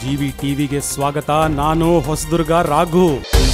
GV ಟಿವಿಗೆ ಸ್ವಾಗತ ನಾನು ಹೊಸದುರ್ಗ ರಾಘು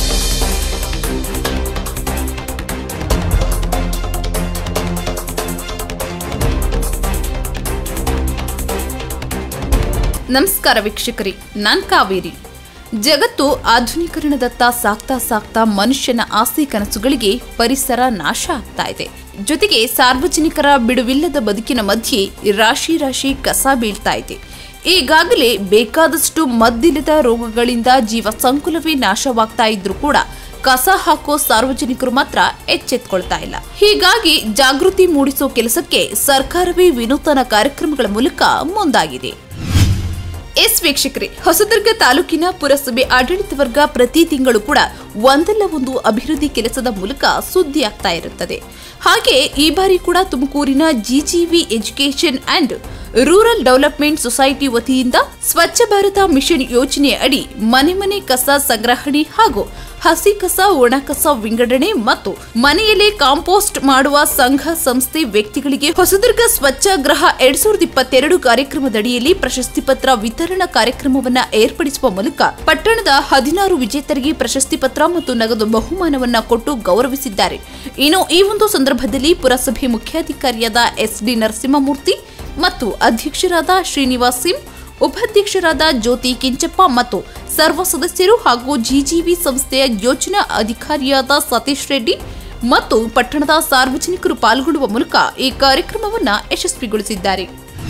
ನಮಸ್ಕಾರ ವೀಕ್ಷಕರೇ ನಾನ್ ಕಾವೇರಿ ಜಗತ್ತು ಆಧುನೀಕರಣದತ್ತ ಸಾಕ್ತಾ ಸಾಕ್ತಾ ಮನುಷ್ಯನ ಆಸೆ ಕನಸುಗಳಿಗೆ ಪರಿಸರ ನಾಶ ಆಗ್ತಾ ಇದೆ ಜೊತೆಗೆ ಸಾರ್ವಜನಿಕರ ಬಿಡುವಿಲ್ಲದ ಬದುಕಿನ ಮಧ್ಯೆ ರಾಶಿ ರಾಶಿ ಕಸ ಬೀಳ್ತಾ ಇದೆ ಈಗಾಗಲೇ ಬೇಕಾದಷ್ಟು ಮದ್ದಿಲ್ಲದ ರೋಗಗಳಿಂದ ಜೀವ ಸಂಕುಲವೇ ನಾಶವಾಗ್ತಾ ಇದ್ರೂ ಕೂಡ ಕಸ ಹಾಕೋ ಸಾರ್ವಜನಿಕರು ಮಾತ್ರ ಎಚ್ಚೆತ್ಕೊಳ್ತಾ ಇಲ್ಲ ಹೀಗಾಗಿ ಜಾಗೃತಿ ಮೂಡಿಸೋ ಕೆಲಸಕ್ಕೆ ಸರ್ಕಾರವೇ ವಿನೂತನ ಕಾರ್ಯಕ್ರಮಗಳ ಮೂಲಕ ಮುಂದಾಗಿದೆ ಎಸ್ ವೀಕ್ಷಕರೇ ಹೊಸದುರ್ಗ ತಾಲೂಕಿನ ಪುರಸಭೆ ಆಡಳಿತ ವರ್ಗ ಪ್ರತಿ ತಿಂಗಳು ಕೂಡ ಒಂದಲ್ಲ ಒಂದು ಅಭಿವೃದ್ಧಿ ಕೆಲಸದ ಮೂಲಕ ಸುದ್ದಿ ಆಗ್ತಾ ಇರುತ್ತದೆ ಹಾಗೆ ಈ ಬಾರಿ ಕೂಡ ತುಮಕೂರಿನ GGV education and rural development society ವತಿಯಿಂದ ಸ್ವಚ್ಛ ಭಾರತ ಮಿಷನ್ ಯೋಜನೆ ಅಡಿ ಮನೆ ಮನೆ ಕಸ ಸಂಗ್ರಹಣೆ ಹಾಗೂ ಹಸಿ ಕಸ ಒಣ ಕಸ ವಿಂಗಡಣೆ ಮತ್ತು ಮನೆಯಲ್ಲೇ ಕಾಂಪೋಸ್ಟ್ ಮಾಡುವ ಸಂಘ ಸಂಸ್ಥೆ ವ್ಯಕ್ತಿಗಳಿಗೆ ಹೊಸದುರ್ಗ ಸ್ವಚ್ಛಗ್ರಹ ಎರಡ್ ಸಾವಿರದ ಇಪ್ಪತ್ತೆರಡು ಕಾರ್ಯಕ್ರಮದಡಿಯಲ್ಲಿ ಪ್ರಶಸ್ತಿ ಪತ್ರ ವಿತರಣಾ ಕಾರ್ಯಕ್ರಮವನ್ನ ಏರ್ಪಡಿಸುವ ಮೂಲಕ ಪಟ್ಟಣದ ಹದಿನಾರು ವಿಜೇತರಿಗೆ ಪ್ರಶಸ್ತಿ ಪತ್ರ ಮತ್ತು ನಗದು ಬಹುಮಾನವನ್ನ ಕೊಟ್ಟು ಗೌರವಿಸಿದ್ದಾರೆ ಇನ್ನು ಈ ಒಂದು ಸಂದರ್ಭದಲ್ಲಿ ಪುರಸಭೆ ಮುಖ್ಯಾಧಿಕಾರಿಯಾದ ಎಸ್ ಡಿ ನರಸಿಂಹಮೂರ್ತಿ ಮತ್ತು ಅಧ್ಯಕ್ಷರಾದ ಶ್ರೀನಿವಾಸ್ ಸಿಂಗ್ ಉಪಾಧ್ಯಕ್ಷರಾದ ಜ್ಯೋತಿ ಕಿಂಚಪ್ಪ ಮತ್ತು ಸರ್ವ ಸದಸ್ಯರು ಹಾಗೂ ಜಿಜಿವಿ ಸಂಸ್ಥೆಯ ಯೋಜನಾ ಅಧಿಕಾರಿಯಾದ ಸತೀಶ್ ರೆಡ್ಡಿ ಮತ್ತು ಪಟ್ಟಣದ ಸಾರ್ವಜನಿಕರು ಪಾಲ್ಗೊಳ್ಳುವ ಮೂಲಕ ಈ ಕಾರ್ಯಕ್ರಮವನ್ನು ಯಶಸ್ವಿಗೊಳಿಸಿದ್ದಾರೆ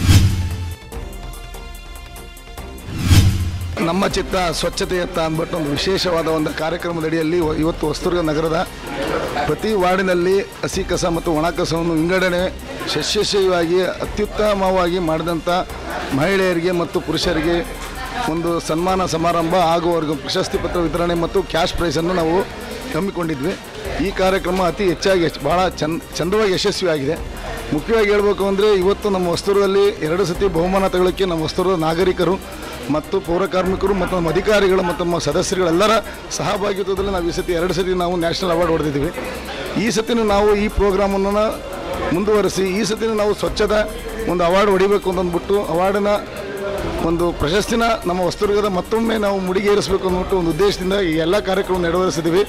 ನಮ್ಮ ಚಿತ್ತ ಸ್ವಚ್ಛತೆಯತ್ತ ಅಂದ್ಬಿಟ್ಟು ಒಂದು ವಿಶೇಷವಾದ ಒಂದು ಕಾರ್ಯಕ್ರಮದಡಿಯಲ್ಲಿ ಇವ- ಇವತ್ತು ಹೊಸದುರ್ಗ ನಗರದ ಪ್ರತಿ ವಾರ್ಡಿನಲ್ಲಿ ಹಸಿ ಕಸ ಮತ್ತು ಒಣ ಕಸವನ್ನು ವಿಂಗಡಣೆ ಯಶಸ್ವಿಯಾಗಿ ಅತ್ಯುತ್ತಮವಾಗಿ ಮಾಡಿದಂಥ ಮಹಿಳೆಯರಿಗೆ ಮತ್ತು ಪುರುಷರಿಗೆ ಒಂದು ಸನ್ಮಾನ ಸಮಾರಂಭ ಹಾಗೂ ಅವ್ರಿಗೆ ಪ್ರಶಸ್ತಿ ಪತ್ರ ವಿತರಣೆ ಮತ್ತು ಕ್ಯಾಶ್ ಪ್ರೈಸನ್ನು ನಾವು ಹಮ್ಮಿಕೊಂಡಿದ್ವಿ ಈ ಕಾರ್ಯಕ್ರಮ ಅತಿ ಹೆಚ್ಚಾಗಿ ಹೆಚ್ಚು ಭಾಳ ಚಂದ ಚಂದವಾಗಿ ಯಶಸ್ವಿಯಾಗಿದೆ ಮುಖ್ಯವಾಗಿ ಹೇಳಬೇಕು ಅಂದರೆ ಇವತ್ತು ನಮ್ಮ ವಸ್ತುರಲ್ಲಿ ಎರಡು ಸತಿ ಬಹುಮಾನ ತಗೊಳ್ಳೋಕ್ಕೆ ನಮ್ಮ ವಸ್ತುರದ ನಾಗರಿಕರು ಮತ್ತು ಪೌರ ಕಾರ್ಮಿಕರು ಮತ್ತು ನಮ್ಮ ಅಧಿಕಾರಿಗಳು ಮತ್ತು ನಮ್ಮ ಸದಸ್ಯರುಗಳೆಲ್ಲರ ಸಹಭಾಗಿತ್ವದಲ್ಲಿ ನಾವು ಈ ಸತಿ ಎರಡು ಸತಿ ನಾವು ನ್ಯಾಷನಲ್ ಅವಾರ್ಡ್ ಹೊಡೆದಿದ್ದೀವಿ ಈ ಸತಿನೂ ನಾವು ಈ ಪ್ರೋಗ್ರಾಮನ್ನು ಮುಂದುವರಿಸಿ ಈ ಸತಿನೂ ನಾವು ಸ್ವಚ್ಛದ ಒಂದು ಅವಾರ್ಡ್ ಹೊಡಿಬೇಕು ಅಂತ ಅಂದ್ಬಿಟ್ಟು ಅವಾರ್ಡಿನ ಒಂದು ಪ್ರಶಸ್ತಿನ ನಮ್ಮ ವಸ್ತುರ್ಗದ ಮತ್ತೊಮ್ಮೆ ನಾವು ಮುಡಿಗೇರಿಸಬೇಕು ಅಂದ್ಬಿಟ್ಟು ಒಂದು ಉದ್ದೇಶದಿಂದ ಈ ಎಲ್ಲ ಕಾರ್ಯಕ್ರಮ ನೆರವೇರಿಸಿದ್ದೀವಿ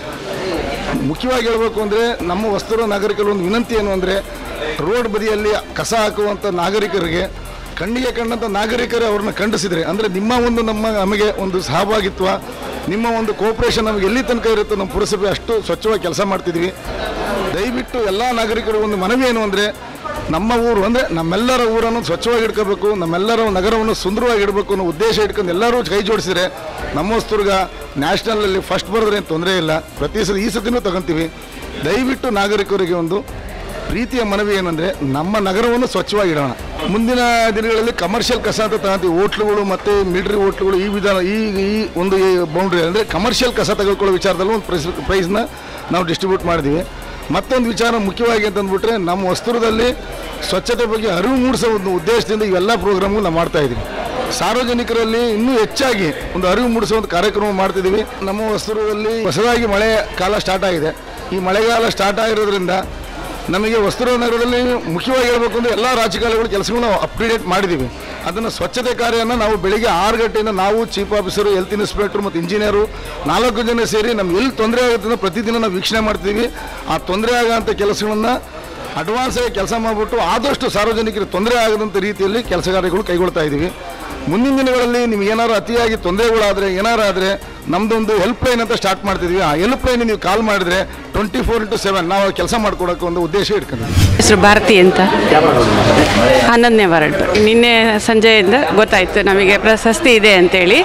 ಮುಖ್ಯವಾಗಿ ಹೇಳಬೇಕು ಅಂದರೆ ನಮ್ಮ ವಸ್ತುರ ನಾಗರಿಕರ ಒಂದು ವಿನಂತಿ ಏನು ಅಂದರೆ ರೋಡ್ ಬದಿಯಲ್ಲಿ ಕಸ ಹಾಕುವಂಥ ನಾಗರಿಕರಿಗೆ ಕಣ್ಣಿಗೆ ಕಂಡಂಥ ನಾಗರಿಕರೇ ಅವ್ರನ್ನ ಖಂಡಿಸಿದರೆ ಅಂದರೆ ನಿಮ್ಮ ಒಂದು ನಮ್ಮ ನಮಗೆ ಒಂದು ಸಹಭಾಗಿತ್ವ ನಿಮ್ಮ ಒಂದು ಕೋಪ್ರೇಷನ್ ನಮಗೆ ಎಲ್ಲಿ ತನಕ ಇರುತ್ತೋ ನಮ್ಮ ಪುರಸಭೆ ಅಷ್ಟು ಸ್ವಚ್ಛವಾಗಿ ಕೆಲಸ ಮಾಡ್ತಿದ್ವಿ ದಯವಿಟ್ಟು ಎಲ್ಲ ನಾಗರಿಕರು ಒಂದು ಮನವಿ ಏನು ಅಂದರೆ ನಮ್ಮ ಊರು ಅಂದರೆ ನಮ್ಮೆಲ್ಲರ ಊರನ್ನು ಸ್ವಚ್ಛವಾಗಿ ಇಟ್ಕೋಬೇಕು ನಮ್ಮೆಲ್ಲರ ನಗರವನ್ನು ಸುಂದರವಾಗಿ ಇಡಬೇಕು ಅನ್ನೋ ಉದ್ದೇಶ ಇಟ್ಕೊಂಡು ಎಲ್ಲರೂ ಕೈ ಜೋಡಿಸಿದರೆ ನಮ್ಮ ಹೊಸ್ತುರ್ಗ ನ್ಯಾಷನಲಲ್ಲಿ ಫಸ್ಟ್ ಬರೋದ್ರೆ ಏನು ತೊಂದರೆ ಇಲ್ಲ ಪ್ರತಿ ಸಲ ಈ ಸತಿನೂ ತಗೊಂತೀವಿ ದಯವಿಟ್ಟು ನಾಗರಿಕರಿಗೆ ಒಂದು ಪ್ರೀತಿಯ ಮನವಿ ಏನಂದರೆ ನಮ್ಮ ನಗರವನ್ನು ಸ್ವಚ್ಛವಾಗಿ ಇಡೋಣ ಮುಂದಿನ ದಿನಗಳಲ್ಲಿ ಕಮರ್ಷಿಯಲ್ ಕಸ ಅಂತ ತಗೊಂತೀವಿ ಹೋಟ್ಲುಗಳು ಮತ್ತು ಮಿಲಿಟರಿ ಹೋಟ್ಲುಗಳು ಈ ವಿಧಾನ ಈ ಈ ಒಂದು ಬೌಂಡ್ರಿ ಅಂದರೆ ಕಮರ್ಷಿಯಲ್ ಕಸ ತೆಗೆದುಕೊಳ್ಳೋ ವಿಚಾರದಲ್ಲೂ ಒಂದು ಪ್ರೈಸ್ ಪ್ರೈಸ್ನ ನಾವು ಡಿಸ್ಟ್ರಿಬ್ಯೂಟ್ ಮಾಡಿದ್ದೀವಿ ಮತ್ತೊಂದು ವಿಚಾರ ಮುಖ್ಯವಾಗಿ ಅಂತಂದ್ಬಿಟ್ರೆ ನಮ್ಮ ವಸ್ತುರದಲ್ಲಿ ಸ್ವಚ್ಛತೆ ಬಗ್ಗೆ ಅರಿವು ಮೂಡಿಸೋ ಒಂದು ಉದ್ದೇಶದಿಂದ ಇವೆಲ್ಲ ಪ್ರೋಗ್ರಾಮ್ಗಳು ನಾವು ಮಾಡ್ತಾ ಇದ್ದೀವಿ ಸಾರ್ವಜನಿಕರಲ್ಲಿ ಇನ್ನೂ ಹೆಚ್ಚಾಗಿ ಒಂದು ಅರಿವು ಮೂಡಿಸೋ ಒಂದು ಕಾರ್ಯಕ್ರಮ ಮಾಡ್ತಿದ್ದೀವಿ ನಮ್ಮ ವಸ್ತುರದಲ್ಲಿ ಹೊಸದಾಗಿ ಮಳೆ ಕಾಲ ಸ್ಟಾರ್ಟ್ ಆಗಿದೆ ಈ ಮಳೆಗಾಲ ಸ್ಟಾರ್ಟ್ ಆಗಿರೋದ್ರಿಂದ ನಮಗೆ ವಸ್ತುರ ನಗರದಲ್ಲಿ ಮುಖ್ಯವಾಗಿ ಹೇಳಬೇಕು ಅಂದರೆ ಎಲ್ಲ ರಾಜಕಾರಣಿಗಳ ಕೆಲಸಗಳನ್ನ ನಾವು ಅಪ್ ಟು ಡೇಟ್ ಮಾಡಿದ್ದೀವಿ ಅದನ್ನು ಸ್ವಚ್ಛತೆ ಕಾರ್ಯನ ನಾವು ಬೆಳಿಗ್ಗೆ ಆರು ಗಂಟೆಯಿಂದ ನಾವು ಚೀಫ್ ಆಫೀಸರು ಹೆಲ್ತ್ ಇನ್ಸ್ಪೆಕ್ಟರ್ ಮತ್ತು ಇಂಜಿನಿಯರು ನಾಲ್ಕು ಜನ ಸೇರಿ ನಮ್ಗೆ ಎಲ್ಲಿ ತೊಂದರೆ ಆಗುತ್ತೆ ಅಂತ ಪ್ರತಿದಿನ ನಾವು ವೀಕ್ಷಣೆ ಮಾಡ್ತೀವಿ ಆ ತೊಂದರೆ ಆಗೋಂಥ ಕೆಲಸಗಳನ್ನು ಅಡ್ವಾನ್ಸ್ ಆಗಿ ಕೆಲಸ ಮಾಡಿಬಿಟ್ಟು ಆದಷ್ಟು ಸಾರ್ವಜನಿಕರಿಗೆ ತೊಂದರೆ ಆಗದಂಥ ರೀತಿಯಲ್ಲಿ ಕೆಲಸ ಕಾರ್ಯಗಳು ಕೈಗೊಳ್ತಾ ಇದ್ದೀವಿ ಮುಂದಿನ ದಿನಗಳಲ್ಲಿ ನಿಮ್ಗೆ ಏನಾದ್ರು ಅತಿಯಾಗಿ ತೊಂದರೆಗಳಾದರೆ ಏನಾರು ಆದರೆ ನಮ್ಮದೊಂದು ಹೆಲ್ಪ್ ಲೈನ್ ಅಂತ ಸ್ಟಾರ್ಟ್ ಮಾಡ್ತಿದ್ವಿ ಆ ಹೆಲ್ಪ್ ಲೈನ್ ನೀವು ಕಾಲ್ ಮಾಡಿದ್ರೆ ಟ್ವೆಂಟಿ ಫೋರ್ ಇಂಟು ಸೆವೆನ್ ನಾವು ಕೆಲಸ ಮಾಡ್ಕೊಡೋಕೆ ಒಂದು ಉದ್ದೇಶ ಇಟ್ಕೊಂಡಿದ್ದೀವಿ ಹೆಸರು ಭಾರತಿ ಅಂತ ಹನ್ನೊಂದನೇ ವಾರ್ಡ್ ನಿನ್ನೆ ಸಂಜೆಯಿಂದ ಗೊತ್ತಾಯಿತು ನಮಗೆ ಪ್ರಶಸ್ತಿ ಇದೆ ಅಂತೇಳಿ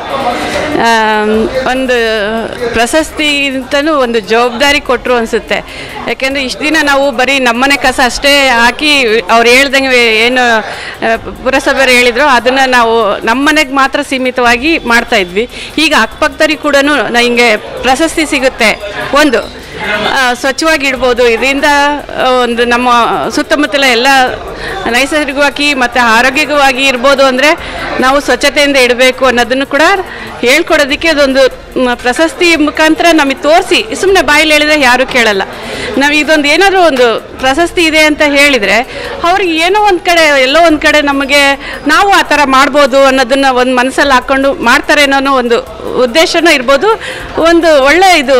ಆಮ್, ಒಂದು ಪ್ರಶಸ್ತಿ ಅಂತಲೂ ಒಂದು ಜವಾಬ್ದಾರಿ ಕೊಟ್ಟರು ಅನಿಸುತ್ತೆ ಯಾಕೆಂದರೆ ಇಷ್ಟು ದಿನ ನಾವು ಬರೀ ನಮ್ಮನೆ ಕಸ ಅಷ್ಟೇ ಹಾಕಿ ಅವ್ರು ಹೇಳ್ದಂಗೆ ಏನು ಆ, ಪುರಸಭೆಯವರು ಹೇಳಿದ್ರು ಅದನ್ನು ನಾವು ನಮ್ಮನೆಗೆ ಮಾತ್ರ ಸೀಮಿತವಾಗಿ ಮಾಡ್ತಾ ಇದ್ವಿ ಈಗ ಅಕ್ಕಪಕ್ಕದವ್ರಿಗೆ ಕೂಡ ಹಿಂಗೆ ಪ್ರಶಸ್ತಿ ಸಿಗುತ್ತೆ ಒಂದು ಆ, ಸ್ವಚ್ಛವಾಗಿ ಇಡ್ಬೋದು ಇದರಿಂದ ಆ, ಒಂದು ನಮ್ಮ ಸುತ್ತಮುತ್ತಲ ಎಲ್ಲ ನೈಸರ್ಗಿಕವಾಗಿ ಮತ್ತು ಆರೋಗ್ಯವಾಗಿ ಇರ್ಬೋದು ಅಂದರೆ ನಾವು ಸ್ವಚ್ಛತೆಯಿಂದ ಇಡಬೇಕು ಅನ್ನೋದನ್ನು ಕೂಡ ಹೇಳ್ಕೊಡೋದಕ್ಕೆ ಅದೊಂದು ಮ್, ಪ್ರಶಸ್ತಿ ಮುಖಾಂತರ ನಮಗೆ ತೋರಿಸಿ ಸುಮ್ಮನೆ ಬಾಯಲ್ಲಿ ಹೇಳಿದ್ರೆ ಯಾರೂ ಕೇಳಲ್ಲ ನಾವು ಇದೊಂದು ಏನಾದರೂ ಒಂದು ಪ್ರಶಸ್ತಿ ಇದೆ ಅಂತ ಹೇಳಿದರೆ ಅವ್ರಿಗೆ ಏನೋ ಒಂದು ಕಡೆ ಎಲ್ಲೋ ಒಂದು ಕಡೆ ನಮಗೆ ನಾವು ಆ ಥರ ಮಾಡ್ಬೋದು ಅನ್ನೋದನ್ನು ಒಂದು ಮನಸ್ಸಲ್ಲಿ ಹಾಕ್ಕೊಂಡು ಮಾಡ್ತಾರೆ ಅನ್ನೋ ಒಂದು ಉದ್ದೇಶನೂ ಇರ್ಬೋದು ಒಂದು ಒಳ್ಳೆ ಇದು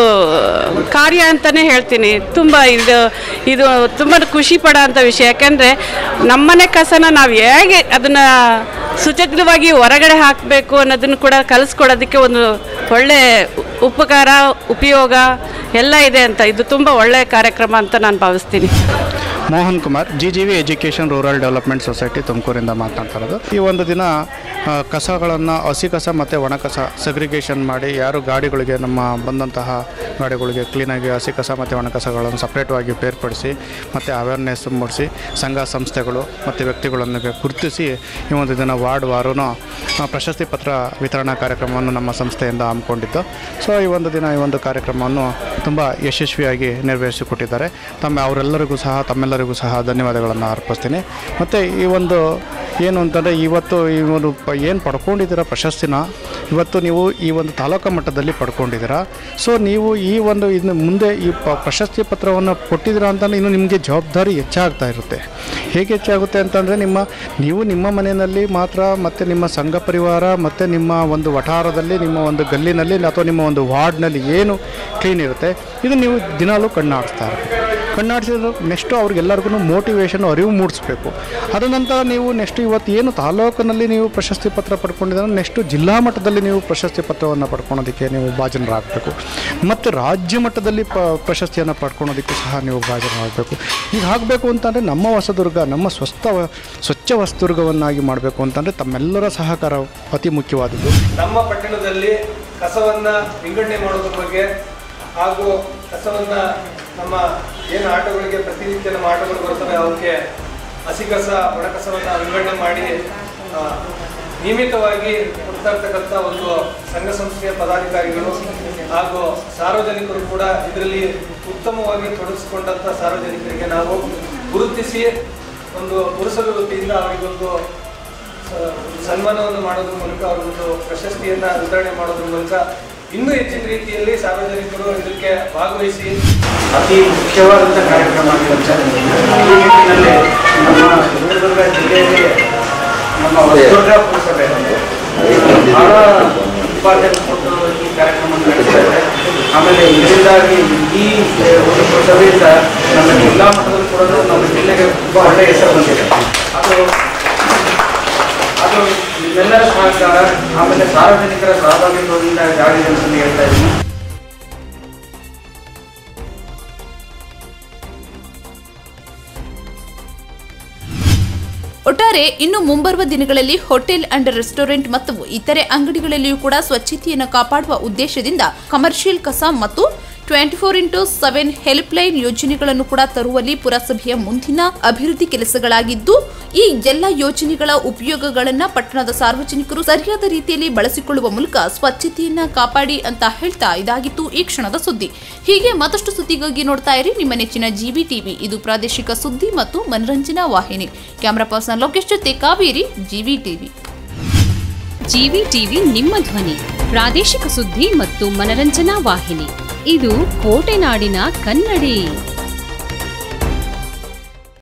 ಕಾರ್ಯ ಅಂತಲೇ ಹೇಳ್ತೀನಿ ತುಂಬ ಇದು ಇದು ತುಂಬ ಖುಷಿ ಪಡೋ ಅಂಥ ವಿಷಯ ಯಾಕೆಂದರೆ ನಮ್ಮನೆ ಕಸನ ನಾವು ಹೇಗೆ ಅದನ್ನು ಸುಚರಿತವಾಗಿ ಹೊರಗಡೆ ಹಾಕಬೇಕು ಅನ್ನೋದನ್ನು ಕೂಡ ಕಲಿಸ್ಕೊಡೋದಕ್ಕೆ ಒಂದು ಒಳ್ಳೆ ಉಪಕಾರ ಉಪಯೋಗ ಎಲ್ಲ ಇದೆ ಅಂತ ಇದು ತುಂಬ ಒಳ್ಳೆಯ ಕಾರ್ಯಕ್ರಮ ಅಂತ ನಾನು ಭಾವಿಸ್ತೀನಿ Mohan Kumar G G V education rural development society ತುಮಕೂರಿಂದ ಮಾತನಾಡ್ತಾ ಇರೋದು ಈ ಒಂದು ದಿನ ಆ, ಕಸಗಳನ್ನು ಹಸಿ ಕಸ ಮತ್ತು ಒಣ ಕಸ ಸಗ್ರಿಗೇಷನ್ ಮಾಡಿ ಯಾರು ಗಾಡಿಗಳಿಗೆ ನಮ್ಮ ಬಂದಂತಹ ಗಾಡಿಗಳಿಗೆ ಕ್ಲೀನಾಗಿ ಹಸಿ ಕಸ ಮತ್ತು ಒಣ ಕಸಗಳನ್ನು ಸಪ್ರೇಟ್ವಾಗಿ ಬೇರ್ಪಡಿಸಿ ಮತ್ತು ಅವೇರ್ನೆಸ್ ಮೂಡಿಸಿ ಸಂಘ ಸಂಸ್ಥೆಗಳು ಮತ್ತು ವ್ಯಕ್ತಿಗಳನ್ನು ಗುರುತಿಸಿ ಈ ಒಂದು ದಿನ ವಾರ್ಡ್ ವಾರೂ ಪ್ರಶಸ್ತಿ ಪತ್ರ ವಿತರಣಾ ಕಾರ್ಯಕ್ರಮವನ್ನು ನಮ್ಮ ಸಂಸ್ಥೆಯಿಂದ ಹಮ್ಮಿಕೊಂಡಿದ್ದು ಸೊ ಈ ಒಂದು ದಿನ ಈ ಒಂದು ಕಾರ್ಯಕ್ರಮವನ್ನು ತುಂಬ ಯಶಸ್ವಿಯಾಗಿ ನೆರವೇರಿಸಿಕೊಟ್ಟಿದ್ದಾರೆ ತಮ್ಮ ಅವರೆಲ್ಲರಿಗೂ ಸಹ ತಮ್ಮೆಲ್ಲರಿಗೂ ಸಹ ಧನ್ಯವಾದಗಳನ್ನು ಅರ್ಪಿಸ್ತೀನಿ ಮತ್ತು ಈ ಒಂದು ಏನು ಅಂತಂದರೆ ಇವತ್ತು ಈ ಒಂದು ಪ ಏನು ಪಡ್ಕೊಂಡಿದ್ದೀರ ಪ್ರಶಸ್ತಿನ ಇವತ್ತು ನೀವು ಈ ಒಂದು ತಾಲೂಕು ಮಟ್ಟದಲ್ಲಿ ಪಡ್ಕೊಂಡಿದ್ದೀರಾ ಸೊ ನೀವು ಈ ಒಂದು ಇನ್ನು ಮುಂದೆ ಈ ಪ ಪ್ರಶಸ್ತಿ ಪತ್ರವನ್ನು ಕೊಟ್ಟಿದ್ದೀರಾ ಅಂತಂದರೆ ಇನ್ನು ನಿಮಗೆ ಜವಾಬ್ದಾರಿ ಹೆಚ್ಚಾಗ್ತಾ ಇರುತ್ತೆ ಹೇಗೆ ಹೆಚ್ಚಾಗುತ್ತೆ ಅಂತಂದರೆ ನಿಮ್ಮ ನೀವು ನಿಮ್ಮ ಮನೆಯಲ್ಲಿ ಮಾತ್ರ ಮತ್ತು ನಿಮ್ಮ ಸಂಘ ಪರಿವಾರ ಮತ್ತು ನಿಮ್ಮ ಒಂದು ವಠಾರದಲ್ಲಿ ನಿಮ್ಮ ಒಂದು ಗಲ್ಲಿನಲ್ಲಿ ಅಥವಾ ನಿಮ್ಮ ಒಂದು ವಾರ್ಡ್ನಲ್ಲಿ ಏನು ಕ್ಲೀನ್ ಇರುತ್ತೆ ಇದು ನೀವು ದಿನಾಲೂ ಕಣ್ಣಾಡಿಸ್ತಾ ಇರಬೇಕು ಕಣ್ಣಾಡಿಸಿದ್ರು ನೆಕ್ಸ್ಟು ಅವ್ರಿಗೆಲ್ಲರಿಗೂ ಮೋಟಿವೇಶನ್ ಅರಿವು ಮೂಡಿಸ್ಬೇಕು ಅದ ನಂತರ ನೀವು ನೆಕ್ಸ್ಟ್ ಇವತ್ತು ಏನು ತಾಲೂಕಿನಲ್ಲಿ ನೀವು ಪ್ರಶಸ್ತಿ ಪತ್ರ ಪಡ್ಕೊಂಡಿದ್ದಾರೆ ನೆಕ್ಸ್ಟು ಜಿಲ್ಲಾ ಮಟ್ಟದಲ್ಲಿ ನೀವು ಪ್ರಶಸ್ತಿ ಪತ್ರವನ್ನು ಪಡ್ಕೊಳೋದಕ್ಕೆ ನೀವು ಭಾಜನರಾಗಬೇಕು ಮತ್ತು ರಾಜ್ಯ ಮಟ್ಟದಲ್ಲಿ ಪ ಪ್ರಶಸ್ತಿಯನ್ನು ಪಡ್ಕೊಳೋದಕ್ಕೂ ಸಹ ನೀವು ಭಾಜನರಾಗಬೇಕು ಈಗ ಆಗಬೇಕು ಅಂತಂದರೆ ನಮ್ಮ ಹೊಸದುರ್ಗ ನಮ್ಮ ಸ್ವಸ್ಥ ವ- ಸ್ವಚ್ಛ ಹೊಸದುರ್ಗವನ್ನಾಗಿ ಮಾಡಬೇಕು ಅಂತಂದರೆ ತಮ್ಮೆಲ್ಲರ ಸಹಕಾರ ಅತಿ ಮುಖ್ಯವಾದದ್ದು ನಮ್ಮ ಪಟ್ಟಣದಲ್ಲಿ ಕಸವನ್ನ ವಿಂಗಡಣೆ ಮಾಡೋದ್ರ ಬಗ್ಗೆ ಹಾಗೂ ಕಸವನ್ನ ನಮ್ಮ ಏನು ಆಟೋಗಳಿಗೆ ಪ್ರತಿನಿತ್ಯ ನಮ್ಮ ಆಟೋಗಳು ಬರ್ತವೆ ಅವಕ್ಕೆ ಹಸಿ ಕಸ ಒಣ ಕಸವನ್ನ ವಿಂಗಡಣೆ ಮಾಡಿ ಆ, ನಿಯಮಿತವಾಗಿ ಕೊಡ್ತಾ ಇರ್ತಕ್ಕಂಥ ಒಂದು ಸಂಘ ಸಂಸ್ಥೆಯ ಪದಾಧಿಕಾರಿಗಳು ಹಾಗೂ ಸಾರ್ವಜನಿಕರು ಕೂಡ ಇದರಲ್ಲಿ ಉತ್ತಮವಾಗಿ ತೊಡಗಿಸಿಕೊಂಡಂಥ ಸಾರ್ವಜನಿಕರಿಗೆ ನಾವು ಗುರುತಿಸಿ ಒಂದು ಪುರಸಭೆ ವತಿಯಿಂದ ಅವರಿಗೊಂದು ಸ- ಸನ್ಮಾನವನ್ನು ಮಾಡೋದ್ರ ಮೂಲಕ ಅವರೊಂದು ಪ್ರಶಸ್ತಿಯನ್ನ ವಿತರಣೆ ಮಾಡೋದ್ರ ಮೂಲಕ ಇನ್ನೂ ಹೆಚ್ಚಿನ ರೀತಿಯಲ್ಲಿ ಸಾರ್ವಜನಿಕರು ಇದಕ್ಕೆ ಭಾಗವಹಿಸಿ ಅತಿ ಮುಖ್ಯವಾದಂಥ ಕಾರ್ಯಕ್ರಮ ಆಗಿರುತ್ತೆ ಈ ನಿಟ್ಟಿನಲ್ಲಿ ನಮ್ಮ ಚಿತ್ರದುರ್ಗ ಜಿಲ್ಲೆಯಲ್ಲಿ ನಮ್ಮ ಹೊಸದುರ್ಗ ಪುರಸಭೆ ಬಹಳ ಇಂಪಾರ್ಟೆಂಟ್ ಕೊಟ್ಟು ಈ ಕಾರ್ಯಕ್ರಮ ನಡೆಸ್ತಾರೆ ಆಮೇಲೆ ಇದರಿಂದಾಗಿ ಈ ಒಂದು ಪುರಸಭೆಯಿಂದ ನಮ್ಮ ಜಿಲ್ಲಾ ಮಟ್ಟದಲ್ಲಿ ಕೂಡ ನಮ್ಮ ಜಿಲ್ಲೆಗೆ ತುಂಬ ಒಳ್ಳೆಯ ಹೆಸರು ಬಂದಿದೆ ಅದು ಅದು ನಿಮ್ಮೆಲ್ಲರ ಸಹಕಾರ ಆಮೇಲೆ ಸಾರ್ವಜನಿಕರ ಸಹಭಾಗಿತ್ವದಿಂದ ಆಗಿದೆ ಅಂತ ಹೇಳ್ತಾ ಇದ್ದೀನಿ ಒಟ್ಟಾರೆ ಇನ್ನು ಮುಂಬರುವ ದಿನಗಳಲ್ಲಿ ಹೋಟೆಲ್ ಅಂಡ್ ರೆಸ್ಟೋರೆಂಟ್ ಮತ್ತು ಇತರೆ ಅಂಗಡಿಗಳಲ್ಲಿಯೂ ಕೂಡ ಸ್ವಚ್ಛತೆಯನ್ನು ಕಾಪಾಡುವ ಉದ್ದೇಶದಿಂದ ಕಮರ್ಷಿಯಲ್ ಕಸ ಮತ್ತು twenty four into seven helpline ಯೋಜನೆಗಳನ್ನು ಕೂಡ ತರುವಲ್ಲಿ ಪುರಸಭೆಯ ಮುಂದಿನ ಅಭಿವೃದ್ಧಿ ಕೆಲಸಗಳಾಗಿದ್ದು ಈ ಎಲ್ಲ ಯೋಜನೆಗಳ ಉಪಯೋಗಗಳನ್ನ ಪಟ್ಟಣದ ಸಾರ್ವಜನಿಕರು ಸರಿಯಾದ ರೀತಿಯಲ್ಲಿ ಬಳಸಿಕೊಳ್ಳುವ ಮೂಲಕ ಸ್ವಚ್ಛತೆಯನ್ನ ಕಾಪಾಡಿ ಅಂತ ಹೇಳ್ತಾ ಇದಾಗಿತ್ತು ಈ ಕ್ಷಣದ ಸುದ್ದಿ ಹೀಗೆ ಮತ್ತಷ್ಟು ಸುದ್ದಿಗಾಗಿ ನೋಡ್ತಾ ಇರಿ ನಿಮ್ಮ ನೆಚ್ಚಿನ ಜಿವಿ ಟಿವಿ ಇದು ಪ್ರಾದೇಶಿಕ ಸುದ್ದಿ ಮತ್ತು ಮನರಂಜನಾ ವಾಹಿನಿ ಕ್ಯಾಮರಾ ಪರ್ಸನ್ ಲೋಕೇಶ್ ಜೊತೆ Kaveri GV TV GV TV ನಿಮ್ಮ ಧ್ವನಿ ಪ್ರಾದೇಶಿಕ ಸುದ್ದಿ ಮತ್ತು ಮನರಂಜನಾ ವಾಹಿನಿ ಇದು ಕೋಟೆನಾಡಿನ ಕನ್ನಡಿ